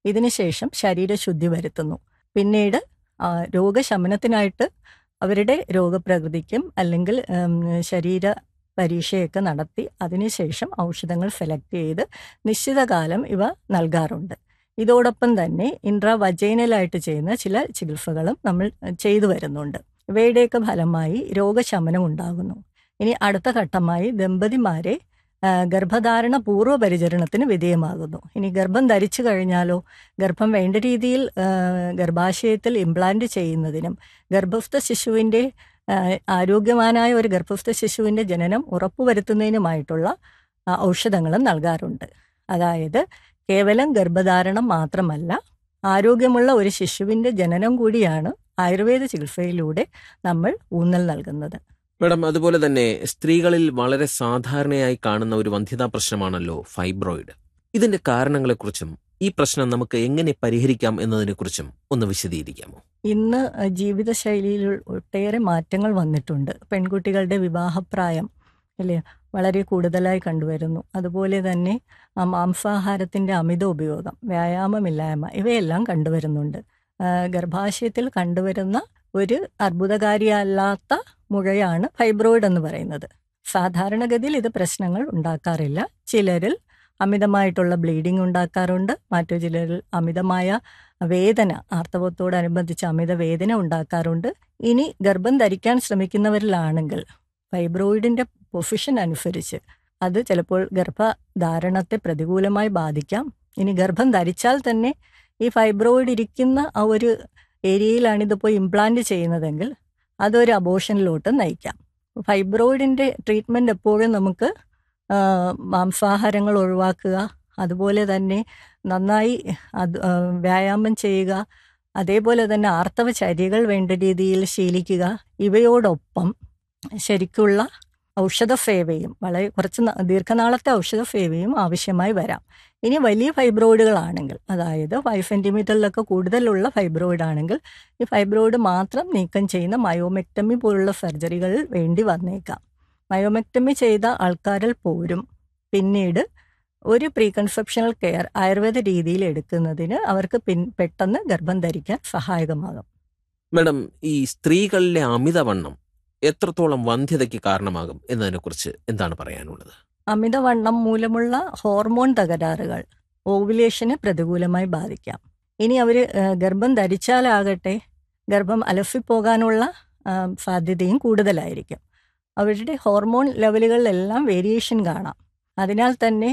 ഇതിനുശേഷം ശരീരശുദ്ധി വരുത്തുന്നു പിന്നീട് ആ, രോഗശമനത്തിനായിട്ട് അവരുടെ രോഗപ്രകൃതിക്കും അല്ലെങ്കിൽ ഉം, ശരീര പരീക്ഷയൊക്കെ നടത്തി അതിനുശേഷം ഔഷധങ്ങൾ സെലക്ട് ചെയ്ത് നിശ്ചിത കാലം ഇവ നൽകാറുണ്ട് ഇതോടൊപ്പം തന്നെ ഇൻട്രാവജൈനലായിട്ട് ചെയ്യുന്ന ചില ചികിത്സകളും നമ്മൾ ചെയ്തു വരുന്നുണ്ട് ഇവയുടെയൊക്കെ ഫലമായി രോഗശമനം ഉണ്ടാകുന്നു ഇനി അടുത്ത ഘട്ടമായി ദമ്പതിമാരെ ആ, ഗർഭധാരണ പൂർവ്വ പരിചരണത്തിന് വിധേയമാകുന്നു ഇനി ഗർഭം ധരിച്ചു കഴിഞ്ഞാലോ ഗർഭം വേണ്ട രീതിയിൽ ആ, ഗർഭാശയത്തിൽ ഇംപ്ലാന്റ് ചെയ്യുന്നതിനും ഗർഭസ്ഥ ശിശുവിൻ്റെ ആ, ആരോഗ്യവാനായ ഒരു ഗർഭസ്ഥ ശിശുവിൻ്റെ ജനനം ഉറപ്പുവരുത്തുന്നതിനുമായിട്ടുള്ള ആ, ഔഷധങ്ങളും നൽകാറുണ്ട് അതായത് കേവലം ഗർഭധാരണം മാത്രമല്ല ആരോഗ്യമുള്ള ഒരു ശിശുവിൻ്റെ ജനനം കൂടിയാണ് ആയുർവേദ ചികിത്സയിലൂടെ നമ്മൾ ഊന്നൽ നൽകുന്നത് മാഡം അതുപോലെ തന്നെ സ്ത്രീകളിൽ വളരെ സാധാരണയായി കാണുന്ന ഒരു വന്ധ്യതാ പ്രശ്നമാണല്ലോ ഫൈബ്രോയിഡ് ഇതിന്റെ കാരണങ്ങളെക്കുറിച്ചും ഈ പ്രശ്നം നമുക്ക് എങ്ങനെ പരിഹരിക്കാം എന്നതിനെക്കുറിച്ചും ഒന്ന് വിശദീകരിക്കാമോ ഇന്ന് ജീവിതശൈലിയിൽ ഒട്ടേറെ മാറ്റങ്ങൾ വന്നിട്ടുണ്ട് പെൺകുട്ടികളുടെ വിവാഹപ്രായം അല്ലേ വളരെ കൂടുതലായി കണ്ടുവരുന്നു അതുപോലെ തന്നെ ആ മാംസാഹാരത്തിൻ്റെ അമിത ഉപയോഗം വ്യായാമമില്ലായ്മ ഇവയെല്ലാം കണ്ടുവരുന്നുണ്ട് ആ, ഗർഭാശയത്തിൽ കണ്ടുവരുന്ന ഒരു അർബുദകാരിയല്ലാത്ത മുഴയാണ് ഫൈബ്രോയിഡ് എന്ന് പറയുന്നത് സാധാരണഗതിയിൽ ഇത് പ്രശ്നങ്ങൾ ഉണ്ടാക്കാറില്ല ചിലരിൽ അമിതമായിട്ടുള്ള ബ്ലീഡിംഗ് ഉണ്ടാക്കാറുണ്ട് മറ്റു ചിലരിൽ അമിതമായ വേദന ആർത്തവത്തോടനുബന്ധിച്ച് അമിത വേദന ഉണ്ടാക്കാറുണ്ട് ഇനി ഗർഭം ധരിക്കാൻ ശ്രമിക്കുന്നവരിലാണെങ്കിൽ ഫൈബ്രോയിഡിന്റെ പൊസിഷൻ അനുസരിച്ച് അത് ചിലപ്പോൾ ഗർഭധാരണത്തെ പ്രതികൂലമായി ബാധിക്കാം ഇനി ഗർഭം ധരിച്ചാൽ തന്നെ ഈ ഫൈബ്രോയിഡ് ഇരിക്കുന്ന ആ ഒരു ഏരിയയിലാണ് ഇത് പോയി ഇംപ്ലാന്റ് ചെയ്യുന്നതെങ്കിൽ അതൊരു അബോഷനിലോട്ട് നയിക്കാം ഫൈബ്രോയിഡിന്റെ ട്രീറ്റ്മെന്റ് എപ്പോഴും നമുക്ക് ആ, മാംസാഹാരങ്ങൾ ഒഴിവാക്കുക അതുപോലെ തന്നെ നന്നായി അത് ആ, വ്യായാമം ചെയ്യുക അതേപോലെ തന്നെ ആർത്തവ ചര്യകൾ വേണ്ട രീതിയിൽ ശീലിക്കുക ഇവയോടൊപ്പം ശരിക്കുള്ള ഔഷധ സേവയും വളരെ കുറച്ച് ന- ദീർഘനാളത്തെ ഔഷധ സേവയും ആവശ്യമായി വരാം ഇനി വലിയ ഫൈബ്രോയിഡുകളാണെങ്കിൽ അതായത് ഫൈവ് സെൻറ്റിമീറ്ററിലൊക്കെ കൂടുതലുള്ള ഫൈബ്രോയിഡ് ആണെങ്കിൽ ഈ ഫൈബ്രോയിഡ് മാത്രം നീക്കം ചെയ്യുന്ന മയോമെക്ടമി പോലുള്ള സർജറികൾ വേണ്ടി വന്നേക്കാം മയോമെക്ടമി ചെയ്ത ആൾക്കാരിൽ പോരും പിന്നീട് ഒരു പ്രീ കൺസെപ്ഷണൽ കെയർ ആയുർവേദ രീതിയിൽ എടുക്കുന്നതിന് അവർക്ക് പിൻ പെട്ടെന്ന് ഗർഭം ധരിക്കാൻ സഹായകമാകും മാഡം ഈ സ്ത്രീകളിലെ അമിതവണ്ണം എത്രത്തോളം വന്ധ്യതയ്ക്ക് കാരണമാകും എന്നതിനെക്കുറിച്ച് എന്താണ് പറയാനുള്ളത് അമിതവണ്ണം മൂലമുള്ള ഹോർമോൺ തകരാറുകൾ ഓവുലേഷനെ പ്രതികൂലമായി ബാധിക്കാം ഇനി അവർ ഗർഭം ധരിച്ചാലാകട്ടെ ഗർഭം അലസിപ്പോകാനുള്ള ആ, സാധ്യതയും കൂടുതലായിരിക്കും അവരുടെ ഹോർമോൺ ലെവലുകളിലെല്ലാം വേരിയേഷൻ കാണാം അതിനാൽ തന്നെ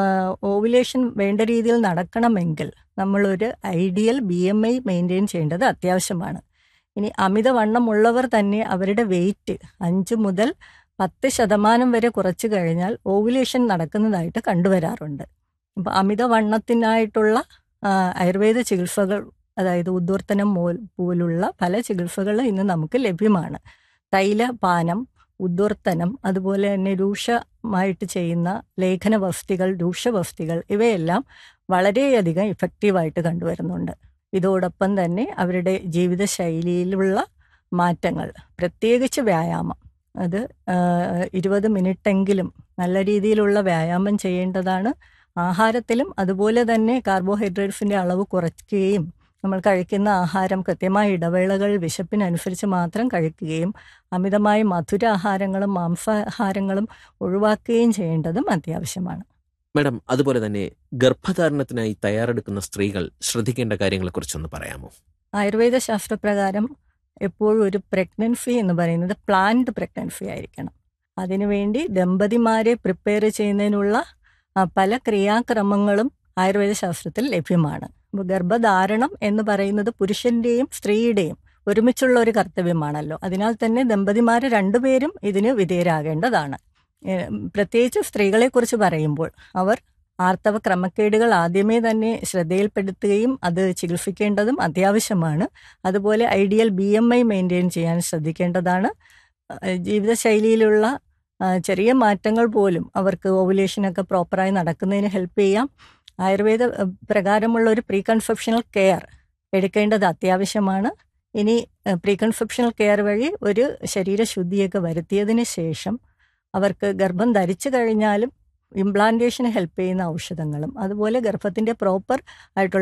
ഓവുലേഷൻ വേണ്ട രീതിയിൽ നടക്കണമെങ്കിൽ നമ്മളൊരു ideal B M I maintain ചെയ്യേണ്ടത് അത്യാവശ്യമാണ് ഇനി അമിതവണ്ണമുള്ളവർ തന്നെ അവരുടെ വെയിറ്റ് അഞ്ച് മുതൽ പത്ത് ശതമാനം വരെ കുറച്ച് കഴിഞ്ഞാൽ ഓവുലേഷൻ നടക്കുന്നതായിട്ട് കണ്ടുവരാറുണ്ട് അപ്പോൾ അമിതവണ്ണത്തിനായിട്ടുള്ള ആ, ആയുർവേദ ചികിത്സകൾ അതായത് ഉദ്വർത്തനം മോൽ പോലുള്ള പല ചികിത്സകൾ ഇന്ന് നമുക്ക് ലഭ്യമാണ് തൈലപാനം ഉദ്വർത്തനം അതുപോലെ തന്നെ രൂക്ഷമായിട്ട് ചെയ്യുന്ന ലേഖന വസ്തികൾ രൂക്ഷവസ്തികൾ ഇവയെല്ലാം വളരെയധികം ഇഫക്റ്റീവായിട്ട് കണ്ടുവരുന്നുണ്ട് ഇതോടൊപ്പം തന്നെ അവരുടെ ജീവിതശൈലിയിലുള്ള മാറ്റങ്ങൾ പ്രത്യേകിച്ച് വ്യായാമം അത് ഇരുപത് മിനിറ്റെങ്കിലും നല്ല രീതിയിലുള്ള വ്യായാമം ചെയ്യേണ്ടതാണ് ആഹാരത്തിലും അതുപോലെ തന്നെ കാർബോഹൈഡ്രേറ്റ്സിൻ്റെ അളവ് കുറയ്ക്കുകയും നമ്മൾ കഴിക്കുന്ന ആഹാരം കൃത്യമായ ഇടവേളകൾ വിശപ്പിനനുസരിച്ച് മാത്രം കഴിക്കുകയും അമിതമായ മധുരാഹാരങ്ങളും മാംസാഹാരങ്ങളും ഒഴിവാക്കുകയും ചെയ്യേണ്ടതും അത്യാവശ്യമാണ് മാഡം അതുപോലെ തന്നെ ഗർഭധാരണത്തിനായി തയ്യാറെടുക്കുന്ന സ്ത്രീകൾ ശ്രദ്ധിക്കേണ്ട കാര്യങ്ങളെക്കുറിച്ചൊന്ന് പറയാമോ ആയുർവേദ ശാസ്ത്രപ്രകാരം എപ്പോഴും ഒരു പ്രഗ്നൻസി എന്ന് പറയുന്നത് പ്ലാൻഡ് പ്രഗ്നൻസി ആയിരിക്കണം അതിനുവേണ്ടി ദമ്പതിമാരെ പ്രിപ്പയർ ചെയ്യുന്നതിനുള്ള ആ, പല ക്രിയാക്രമങ്ങളും ആയുർവേദ ശാസ്ത്രത്തിൽ ലഭ്യമാണ് അപ്പോൾ ഗർഭധാരണം എന്ന് പറയുന്നത് പുരുഷന്റെയും സ്ത്രീയുടെയും ഒരുമിച്ചുള്ള ഒരു കർത്തവ്യമാണല്ലോ അതിനാൽ തന്നെ ദമ്പതിമാർ രണ്ടുപേരും ഇതിന് വിധേയരാകേണ്ടതാണ് ഏഹ് പ്രത്യേകിച്ച് സ്ത്രീകളെക്കുറിച്ച് പറയുമ്പോൾ അവർ ആർത്തവ ക്രമക്കേടുകൾ ആദ്യമേ തന്നെ ശ്രദ്ധയിൽപ്പെടുത്തുകയും അത് ചികിത്സിക്കേണ്ടതും അത്യാവശ്യമാണ് അതുപോലെ ideal B M I maintain ചെയ്യാൻ ശ്രദ്ധിക്കേണ്ടതാണ് അഹ് ജീവിതശൈലിയിലുള്ള ആ, ചെറിയ മാറ്റങ്ങൾ പോലും അവർക്ക് ഓവുലേഷനൊക്കെ പ്രോപ്പറായി നടക്കുന്നതിന് ഹെൽപ്പ് ചെയ്യാം ആയുർവേദ അഹ്, പ്രകാരമുള്ള ഒരു പ്രീ കൺസെപ്ഷണൽ കെയർ എടുക്കേണ്ടത് അത്യാവശ്യമാണ് ഇനി പ്രീ കൺസെപ്ഷണൽ കെയർ വഴി ഒരു ശരീരശുദ്ധിയൊക്കെ വരുത്തിയതിന് ശേഷം അവർക്ക് ഗർഭം ധരിച്ചു കഴിഞ്ഞാലും ഇംപ്ലാന്റേഷന് ഹെൽപ്പ് ചെയ്യുന്ന ഔഷധങ്ങളും അതുപോലെ ഗർഭത്തിന്റെ പ്രോപ്പർ ആയിട്ടുള്ള